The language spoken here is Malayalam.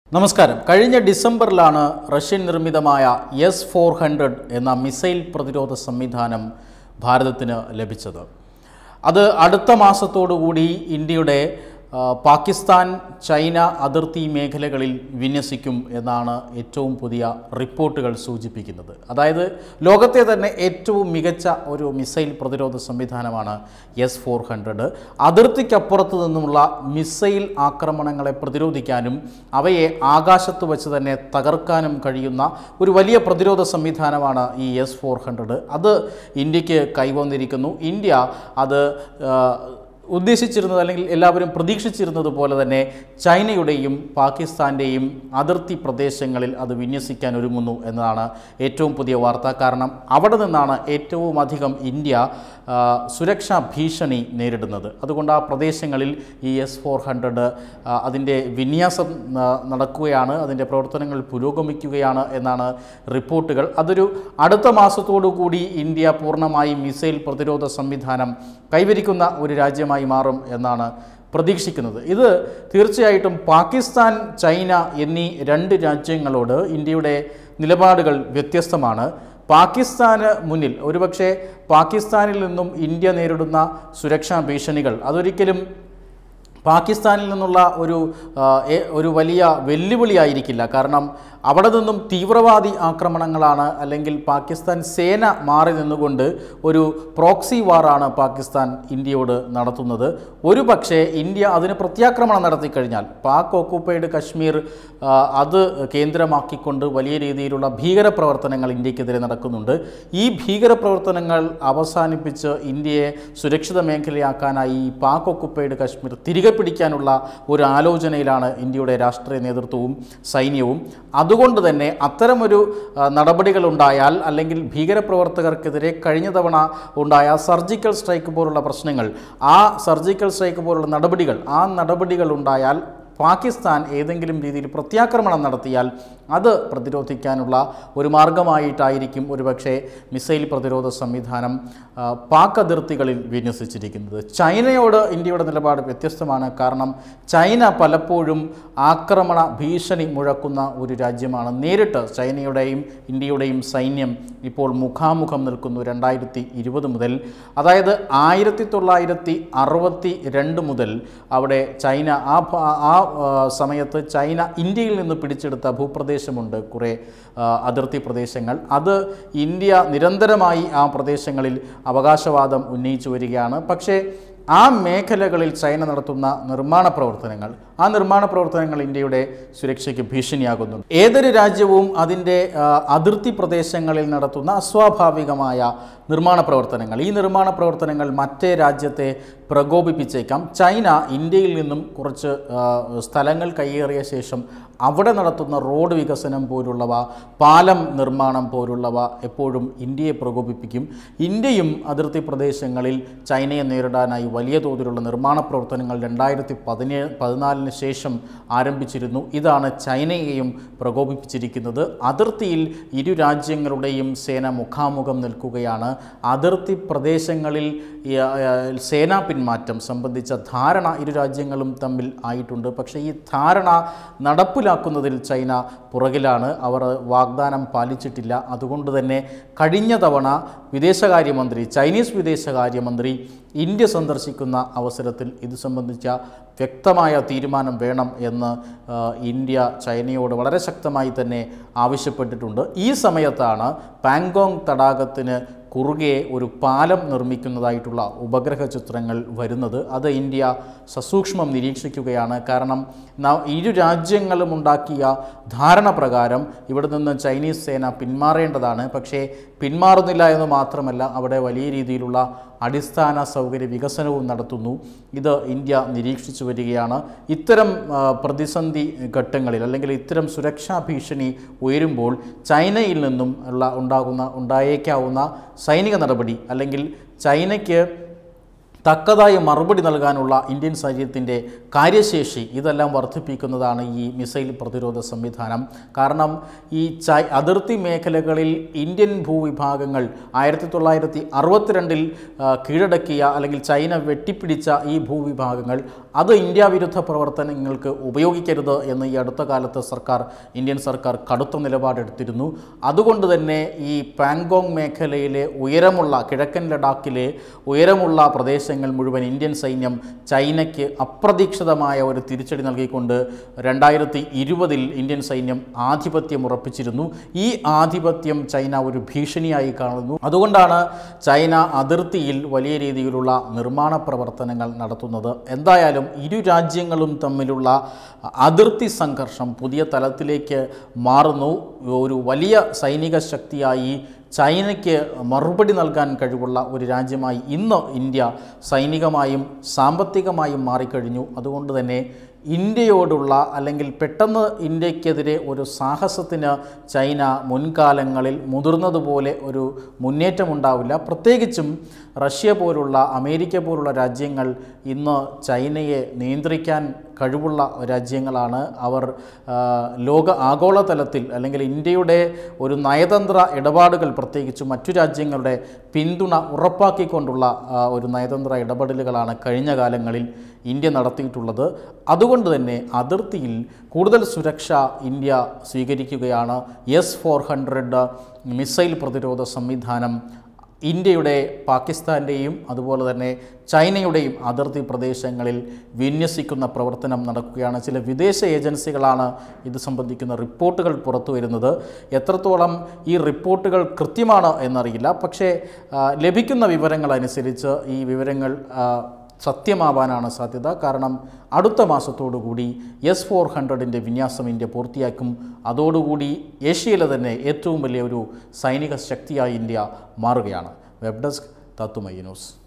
നമസ്കാരം കഴിഞ്ഞ ഡിസംബറിലാണ് റഷ്യൻ നിർമ്മിതമായ എസ് ഫോർ ഹൺഡ്രഡ് എന്ന മിസൈൽ പ്രതിരോധ സംവിധാനം ഭാരതത്തിന് ലഭിച്ചത് അത് അടുത്ത മാസത്തോടുകൂടി ഇന്ത്യയുടെ ആ, പാകിസ്ഥാൻ ചൈന അതിർത്തി മേഖലകളിൽ വിന്യസിക്കും എന്നാണ് ഏറ്റവും പുതിയ റിപ്പോർട്ടുകൾ സൂചിപ്പിക്കുന്നത് അതായത് ലോകത്തെ തന്നെ ഏറ്റവും മികച്ച ഒരു മിസൈൽ പ്രതിരോധ സംവിധാനമാണ് എസ് ഫോർ ഹൺഡ്രഡ് അതിർത്തിക്കപ്പുറത്ത് നിന്നുമുള്ള മിസൈൽ ആക്രമണങ്ങളെ പ്രതിരോധിക്കാനും അവയെ ആകാശത്ത് വെച്ച് തന്നെ തകർക്കാനും കഴിയുന്ന ഒരു വലിയ പ്രതിരോധ സംവിധാനമാണ് ഈ എസ് ഫോർ ഹൺഡ്രഡ് അത് ഇന്ത്യക്ക് കൈവന്നിരിക്കുന്നു ഇന്ത്യ അത് ആ, ഉദ്ദേശിച്ചിരുന്നത് അല്ലെങ്കിൽ എല്ലാവരും പ്രതീക്ഷിച്ചിരുന്നത് പോലെ തന്നെ ചൈനയുടെയും പാകിസ്ഥാൻ്റെയും അതിർത്തി പ്രദേശങ്ങളിൽ അത് വിന്യസിക്കാൻ ഒരുങ്ങുന്നു എന്നതാണ് ഏറ്റവും പുതിയ വാർത്ത കാരണം അവിടെ നിന്നാണ് ഏറ്റവും അധികം ഇന്ത്യ ആ, സുരക്ഷാ ഭീഷണി നേരിടുന്നത് അതുകൊണ്ട് ആ പ്രദേശങ്ങളിൽ ഈ എസ് ഫോർ ഹൺഡ്രഡ് അതിൻ്റെ വിന്യാസം ആ, നടക്കുകയാണ് അതിൻ്റെ പ്രവർത്തനങ്ങൾ പുരോഗമിക്കുകയാണ് എന്നാണ് റിപ്പോർട്ടുകൾ അതൊരു അടുത്ത മാസത്തോടു കൂടി ഇന്ത്യ പൂർണ്ണമായി മിസൈൽ പ്രതിരോധ സംവിധാനം കൈവരിക്കുന്ന ഒരു രാജ്യമായി മാറും എന്നാണ് പ്രതീക്ഷിക്കുന്നത് ഇത് തീർച്ചയായിട്ടും പാകിസ്ഥാൻ ചൈന എന്നീ രണ്ട് രാജ്യങ്ങളോട് ഇന്ത്യയുടെ നിലപാടുകൾ വ്യത്യസ്തമാണ് പാകിസ്ഥാന് മുന്നിൽ ഒരുപക്ഷെ പാകിസ്ഥാനിൽ നിന്നും ഇന്ത്യ നേരിടുന്ന സുരക്ഷാ ഭീഷണികൾ അതൊരിക്കലും പാകിസ്ഥാനിൽ നിന്നുള്ള ഒരു ആ, എ- ഒരു വലിയ വെല്ലുവിളിയായിരിക്കില്ല കാരണം അവിടെ നിന്നും തീവ്രവാദി ആക്രമണങ്ങളാണ് അല്ലെങ്കിൽ പാകിസ്ഥാൻ സേന മാറി നിന്നുകൊണ്ട് ഒരു പ്രോക്സി വാറാണ് പാകിസ്ഥാൻ ഇന്ത്യയോട് നടത്തുന്നത് ഒരു പക്ഷേ ഇന്ത്യ അതിന് പ്രത്യാക്രമണം നടത്തിക്കഴിഞ്ഞാൽ പാക് ഓക്കുപ്പൈഡ് കശ്മീർ ആ, അത് കേന്ദ്രമാക്കിക്കൊണ്ട് വലിയ രീതിയിലുള്ള ഭീകരപ്രവർത്തനങ്ങൾ ഇന്ത്യക്കെതിരെ നടക്കുന്നുണ്ട് ഈ ഭീകരപ്രവർത്തനങ്ങൾ അവസാനിപ്പിച്ച് ഇന്ത്യയെ സുരക്ഷിത മേഖലയാക്കാനായി ഈ പാക് ഓക്കുപ്പൈഡ് കശ്മീർ തിരികെ പിടിക്കാനുള്ള ഒരു ആലോചനയിലാണ് ഇന്ത്യയുടെ രാഷ്ട്രീയ നേതൃത്വവും സൈന്യവും അതുകൊണ്ട് തന്നെ അത്തരമൊരു ആ, നടപടികളുണ്ടായാൽ അല്ലെങ്കിൽ ഭീകരപ്രവർത്തകർക്കെതിരെ കഴിഞ്ഞ തവണ ഉണ്ടായ സർജിക്കൽ സ്ട്രൈക്ക് പോലുള്ള പ്രശ്നങ്ങൾ ആ സർജിക്കൽ സ്ട്രൈക്ക് പോലുള്ള നടപടികൾ ആ നടപടികൾ ഉണ്ടായാൽ പാകിസ്ഥാൻ ഏതെങ്കിലും രീതിയിൽ പ്രത്യാക്രമണം നടത്തിയാൽ അത് പ്രതിരോധിക്കാനുള്ള ഒരു മാർഗമായിട്ടായിരിക്കും ഒരുപക്ഷെ മിസൈൽ പ്രതിരോധ സംവിധാനം ആ, പാക് അതിർത്തികളിൽ വിന്യസിച്ചിരിക്കുന്നത് ചൈനയോട് ഇന്ത്യയുടെ നിലപാട് വ്യത്യസ്തമാണ് കാരണം ചൈന പലപ്പോഴും ആക്രമണ ഭീഷണി മുഴക്കുന്ന ഒരു രാജ്യമാണ് നേരിട്ട് ചൈനയുടെയും ഇന്ത്യയുടെയും സൈന്യം ഇപ്പോൾ മുഖാമുഖം നിൽക്കുന്നു രണ്ടായിരത്തി ഇരുപത് മുതൽ അതായത് ആയിരത്തി തൊള്ളായിരത്തി അറുപത്തി രണ്ട് മുതൽ അവിടെ ചൈന ആ ഭ- ആ ആ, സമയത്ത് ചൈന ഇന്ത്യയിൽ നിന്ന് പിടിച്ചെടുത്ത ഭൂപ്രദേശമുണ്ട് കുറേ ആ, അതിർത്തി പ്രദേശങ്ങൾ അത് ഇന്ത്യ നിരന്തരമായി ആ പ്രദേശങ്ങളിൽ അവകാശവാദം ഉന്നയിച്ചു വരികയാണ് പക്ഷേ ആ മേഖലകളിൽ ചൈന നടത്തുന്ന നിർമ്മാണ പ്രവർത്തനങ്ങൾ ആ നിർമ്മാണ പ്രവർത്തനങ്ങൾ ഇന്ത്യയുടെ സുരക്ഷയ്ക്ക് ഭീഷണിയാകുന്നുണ്ട് ഏതൊരു രാജ്യവും അതിൻ്റെ ആ, അതിർത്തി പ്രദേശങ്ങളിൽ നടത്തുന്ന അസ്വാഭാവികമായ നിർമ്മാണ പ്രവർത്തനങ്ങൾ ഈ നിർമ്മാണ പ്രവർത്തനങ്ങൾ മറ്റേ രാജ്യത്തെ പ്രകോപിപ്പിച്ചേക്കാം ചൈന ഇന്ത്യയിൽ നിന്നും കുറച്ച് ആ, സ്ഥലങ്ങൾ കയ്യേറിയ ശേഷം അവിടെ നടത്തുന്ന റോഡ് വികസനം പോലുള്ളവ പാലം നിർമ്മാണം പോലുള്ളവ എപ്പോഴും ഇന്ത്യയെ പ്രകോപിപ്പിക്കും ഇന്ത്യയും അതിർത്തി പ്രദേശങ്ങളിൽ ചൈനയെ നേരിടാനായി വലിയ തോതിലുള്ള നിർമ്മാണ പ്രവർത്തനങ്ങൾ രണ്ടായിരത്തി പതിനേഴ് പതിനാലിന് ശേഷം ആരംഭിച്ചിരുന്നു ഇതാണ് ചൈനയെയും പ്രകോപിപ്പിച്ചിരിക്കുന്നത് അതിർത്തിയിൽ ഇരു രാജ്യങ്ങളുടെയും സേന മുഖാമുഖം നിൽക്കുകയാണ് അതിർത്തി പ്രദേശങ്ങളിൽ ഈ, ആ, സേനാ പിന്മാറ്റം സംബന്ധിച്ച ധാരണ ഇരു രാജ്യങ്ങളും തമ്മിൽ ആയിട്ടുണ്ട് പക്ഷേ ഈ ധാരണ നടപ്പിലാക്കുന്നതിൽ ചൈന പുറകിലാണ് അവർ വാഗ്ദാനം പാലിച്ചിട്ടില്ല അതുകൊണ്ട് തന്നെ കഴിഞ്ഞ തവണ വിദേശകാര്യമന്ത്രി ചൈനീസ് വിദേശകാര്യമന്ത്രി ഇന്ത്യ സന്ദർശിക്കുന്ന അവസരത്തിൽ ഇത് സംബന്ധിച്ച വ്യക്തമായ തീരുമാനം വേണം എന്ന് ആ, ഇന്ത്യ ചൈനയോട് വളരെ ശക്തമായി തന്നെ ആവശ്യപ്പെട്ടിട്ടുണ്ട് ഈ സമയത്താണ് പാങ്കോങ് തടാകത്തിന് കുറുകെ ഒരു പാലം നിർമ്മിക്കുന്നതായിട്ടുള്ള ഉപഗ്രഹ ചിത്രങ്ങൾ വരുന്നത് അത് ഇന്ത്യ സസൂക്ഷ്മം നിരീക്ഷിക്കുകയാണ് കാരണം ന- ഇരു രാജ്യങ്ങളും ഉണ്ടാക്കിയ ധാരണ പ്രകാരം ഇവിടെ നിന്ന് ചൈനീസ് സേന പിന്മാറേണ്ടതാണ് പക്ഷേ പിന്മാറുന്നില്ല എന്ന് മാത്രമല്ല അവിടെ വലിയ രീതിയിലുള്ള അടിസ്ഥാന സൗകര്യ വികസനവും നടത്തുന്നു ഇത് ഇന്ത്യ നിരീക്ഷിച്ചു വരികയാണ് ഇത്തരം ആ, പ്രതിസന്ധി ഘട്ടങ്ങളിൽ അല്ലെങ്കിൽ ഇത്തരം സുരക്ഷാ ഭീഷണി ഉയരുമ്പോൾ ചൈനയിൽ നിന്നും ഉള്ള ഉണ്ടാകുന്ന ഉണ്ടായേക്കാവുന്ന സൈനിക നടപടി അല്ലെങ്കിൽ ചൈനയ്ക്ക് തക്കതായ മറുപടി നൽകാനുള്ള ഇന്ത്യൻ സൈന്യത്തിൻ്റെ കാര്യശേഷി ഇതെല്ലാം വർദ്ധിപ്പിക്കുന്നതാണ് ഈ മിസൈൽ പ്രതിരോധ സംവിധാനം കാരണം ഈ ചൈ അതിർത്തി മേഖലകളിൽ ഇന്ത്യൻ ഭൂവിഭാഗങ്ങൾ ആയിരത്തി തൊള്ളായിരത്തി അറുപത്തിരണ്ടിൽ കീഴടക്കിയ അല്ലെങ്കിൽ ചൈന വെട്ടിപ്പിടിച്ച ഈ ഭൂവിഭാഗങ്ങൾ അത് ഇന്ത്യ വിരുദ്ധ പ്രവർത്തനങ്ങൾക്ക് ഉപയോഗിക്കരുത് എന്ന് ഈ അടുത്ത കാലത്ത് സർക്കാർ ഇന്ത്യൻ സർക്കാർ കടുത്ത നിലപാടെടുത്തിരുന്നു അതുകൊണ്ട് തന്നെ ഈ പാങ്കോങ് മേഖലയിലെ ഉയരമുള്ള കിഴക്കൻ ലഡാക്കിലെ ഉയരമുള്ള പ്രദേശങ്ങൾ മുഴുവൻ ഇന്ത്യൻ സൈന്യം ചൈനയ്ക്ക് അപ്രതീക്ഷിതമായ ഒരു തിരിച്ചടി നൽകിക്കൊണ്ട് രണ്ടായിരത്തി ഇരുപതിൽ ഇന്ത്യൻ സൈന്യം ആധിപത്യം ഉറപ്പിച്ചിരുന്നു ഈ ആധിപത്യം ചൈന ഒരു ഭീഷണിയായി കാണുന്നു അതുകൊണ്ടാണ് ചൈന അതിർത്തിയിൽ വലിയ രീതിയിലുള്ള നിർമ്മാണ പ്രവർത്തനങ്ങൾ നടത്തുന്നത് എന്തായാലും ഇരു രാജ്യങ്ങളും തമ്മിലുള്ള അതിർത്തി സംഘർഷം പുതിയ തലത്തിലേക്ക് മാറുന്നു ഒരു വലിയ സൈനിക ശക്തിയായി ചൈനയ്ക്ക് മറുപടി നൽകാൻ കഴിവുള്ള ഒരു രാജ്യമായി ഇന്ന് ഇന്ത്യ സൈനികമായും സാമ്പത്തികമായും മാറിക്കഴിഞ്ഞു അതുകൊണ്ട് തന്നെ ഇന്ത്യയോടുള്ള അല്ലെങ്കിൽ പെട്ടെന്ന് ഇന്ത്യക്കെതിരെ ഒരു സാഹസത്തിന് ചൈന മുൻകാലങ്ങളിൽ മുതിർന്നതുപോലെ ഒരു മുന്നേറ്റമുണ്ടാവില്ല പ്രത്യേകിച്ചും റഷ്യ പോലുള്ള അമേരിക്ക പോലുള്ള രാജ്യങ്ങൾ ഇന്ന് ചൈനയെ നിയന്ത്രിക്കാൻ കഴിവുള്ള രാജ്യങ്ങളാണ് അവർ ആ, ലോക ആഗോളതലത്തിൽ അല്ലെങ്കിൽ ഇന്ത്യയുടെ ഒരു നയതന്ത്ര ഇടപാടുകൾ പ്രത്യേകിച്ചും മറ്റു രാജ്യങ്ങളുടെ പിന്തുണ ഉറപ്പാക്കിക്കൊണ്ടുള്ള ആ, ഒരു നയതന്ത്ര ഇടപെടലുകളാണ് കഴിഞ്ഞ കാലങ്ങളിൽ ഇന്ത്യ നടത്തിയിട്ടുള്ളത് അതുകൊണ്ട് തന്നെ അതിർത്തിയിൽ കൂടുതൽ സുരക്ഷ ഇന്ത്യ സ്വീകരിക്കുകയാണ് എസ് ഫോർ ഹൺഡ്രഡ് മിസൈൽ പ്രതിരോധ സംവിധാനം ഇന്ത്യയുടെ പാകിസ്ഥാൻ്റെയും അതുപോലെ തന്നെ ചൈനയുടെയും അതിർത്തി പ്രദേശങ്ങളിൽ വിന്യസിക്കുന്ന പ്രവർത്തനം നടക്കുകയാണ് ചില വിദേശ ഏജൻസികളാണ് ഇത് സംബന്ധിക്കുന്ന റിപ്പോർട്ടുകൾ പുറത്തു വരുന്നത് എത്രത്തോളം ഈ റിപ്പോർട്ടുകൾ കൃത്യമാണ് എന്നറിയില്ല പക്ഷേ ആ, ലഭിക്കുന്ന വിവരങ്ങൾ അനുസരിച്ച് ഈ വിവരങ്ങൾ ആ, സത്യമാവാനാണ് സാധ്യത കാരണം അടുത്ത മാസത്തോടുകൂടി എസ് ഫോർ ഹൺഡ്രഡിൻ്റെ വിന്യാസം ഇന്ത്യ പൂർത്തിയാക്കും അതോടുകൂടി ഏഷ്യയിലെ തന്നെ ഏറ്റവും വലിയ ഒരു സൈനിക ശക്തിയായി ഇന്ത്യ മാറുകയാണ് വെബ് ഡെസ്ക് തത്തുമൈ ന്യൂസ്